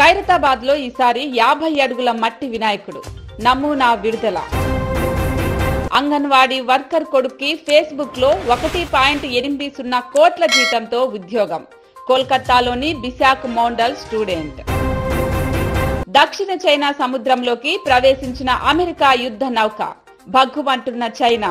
ఖైరతాబాద్ లో ఈసారి యాభై అడుగుల మట్టి వినాయకుడు నమూనా విడుదల అంగన్వాడీ వర్కర్ కొడుక్కి ఫేస్బుక్ లో ఒకటి పాయింట్ ఎనిమిది సున్నా కోట్ల జీతంతో ఉద్యోగం కోల్కతాలోని బిశాఖ్ మోండల్ స్టూడెంట్ దక్షిణ చైనా సముద్రంలోకి ప్రవేశించిన అమెరికా యుద్ధ నౌక భగ్గుమంటున్న చైనా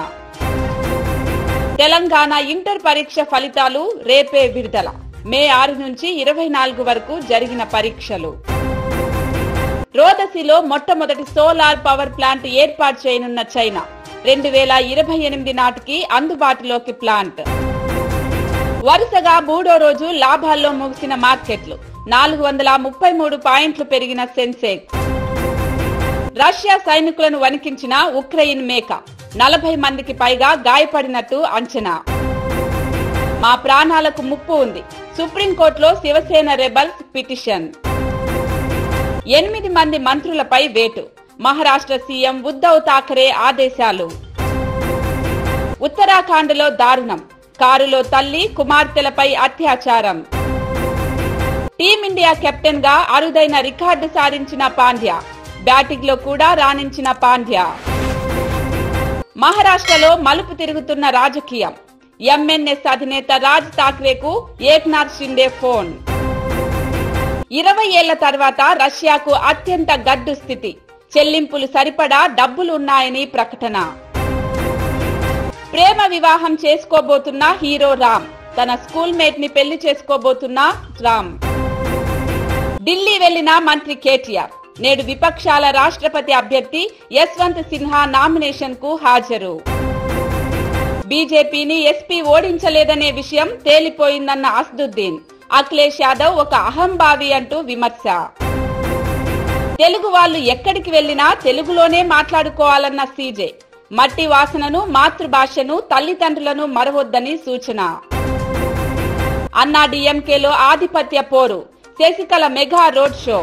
తెలంగాణ ఇంటర్ పరీక్ష ఫలితాలు రేపే విడుదల మే ఆరు నుంచి ఇరవై నాలుగు వరకు జరిగిన పరీక్షలు రోదసిలో మొట్టమొదటి సోలార్ పవర్ ప్లాంట్ ఏర్పాటు చేయనున్న చైనా రెండు వేల ఇరవై ఎనిమిది నాటికి అందుబాటులోకి ప్లాంట్ వరుసగా మూడో రోజు లాభాల్లో ముగిసిన మార్కెట్లు నాలుగు వందల ముప్పై మూడు పాయింట్లు పెరిగిన సెన్సెక్స్ రష్యా సైనికులను వణికించిన ఉక్రెయిన్ మేక నలభై మందికి పైగా గాయపడినట్టు అంచనా మా ప్రాణాలకు ముప్పు ఉంది సుప్రీంకోర్టులో శివసేన రెబల్స్ పిటిషన్ ఎనిమిది మంది మంత్రులపై వేటు మహారాష్ట్ర సీఎం ఉద్దవ్ ఠాకరే ఆదేశాలు ఉత్తరాఖండ్లో దారుణం కారులో తల్లి కుమార్తెలపై అత్యాచారం టీమిండియా కెప్టెన్ గా అరుదైన రికార్డు సాధించిన పాండ్యా బ్యాటింగ్ లో కూడా రాణించిన పాండ్యా మహారాష్ట్రలో మలుపు తిరుగుతున్న రాజకీయం ఎంఎన్ఎస్ అధినేత రాజ్ ఠాక్రేకు ఏక్నాథ్ షిండే ఫోన్ ఇరవై ఏళ్ల తర్వాత రష్యాకు అత్యంత గడ్డు స్థితి చెల్లింపులు సరిపడా డబ్బులు ఉన్నాయని ప్రకటన ప్రేమ వివాహం చేసుకోబోతున్న హీరో రామ్ తన స్కూల్ మేట్ ని పెళ్లి చేసుకోబోతున్న రామ్ ఢిల్లీ వెళ్లిన మంత్రి కేటీఆర్ నేడు విపక్షాల రాష్ట్రపతి అభ్యర్థి యశ్వంత్ సిన్హా నామినేషన్ కు హాజరు బీజేపీని ఎస్పీ ఓడించలేదనే విషయం తేలిపోయిందన్న అస్దుద్దీన్ అఖిలేష్ యాదవ్ ఒక అహంభావి అంటూ విమర్శ తెలుగు వాళ్ళు ఎక్కడికి వెళ్లినా తెలుగులోనే మాట్లాడుకోవాలన్న సీజే మట్టి వాసనను మాతృభాషను తల్లిదండ్రులను మరవొద్దని సూచన అన్నా డిఎంకేలో ఆధిపత్య పోరు Sasikala mega road show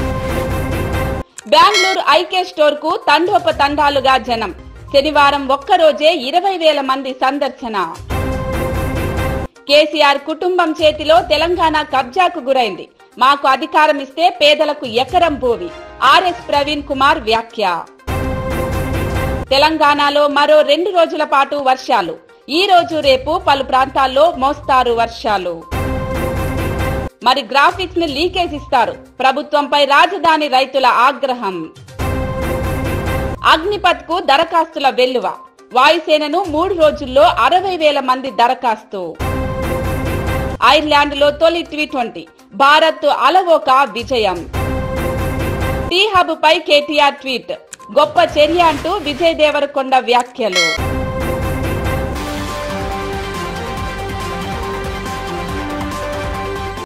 Bengaluru IKEA store కు తండోపతండాలుగా జనం శనివారం ఒక్కరోజే ఇరవై వేల మంది సందర్శన కేసీఆర్ కుటుంబం చేతిలో తెలంగాణ కబ్జాకు గురైంది మాకు అధికారం ఇస్తే పేదలకు ఎకరం భూమి ఆర్ఎస్ ప్రవీణ్ కుమార్ వ్యాఖ్య తెలంగాణలో మరో రెండు రోజుల పాటు వర్షాలు ఈ రోజు రేపు పలు ప్రాంతాల్లో మోస్తారు వర్షాలు మరి గ్రాఫిక్స్ ని లీకేజ్ ఇస్తారు ప్రభుత్వంపై రాజధాని రైతుల ఆగ్రహం అగ్నిపథ్ కు దరఖాస్తుల వెల్లువ వాయుసేనను మూడు రోజుల్లో అరవై వేల మంది దరఖాస్తు ఐర్లాండ్ లో తొలి టీ ట్వంటీ భారత్ అలవోక విజయం టీ హబ్ పై కేటీఆర్ ట్వీట్ గొప్ప చర్య అంటూ విజయ్ దేవరకొండ వ్యాఖ్యలు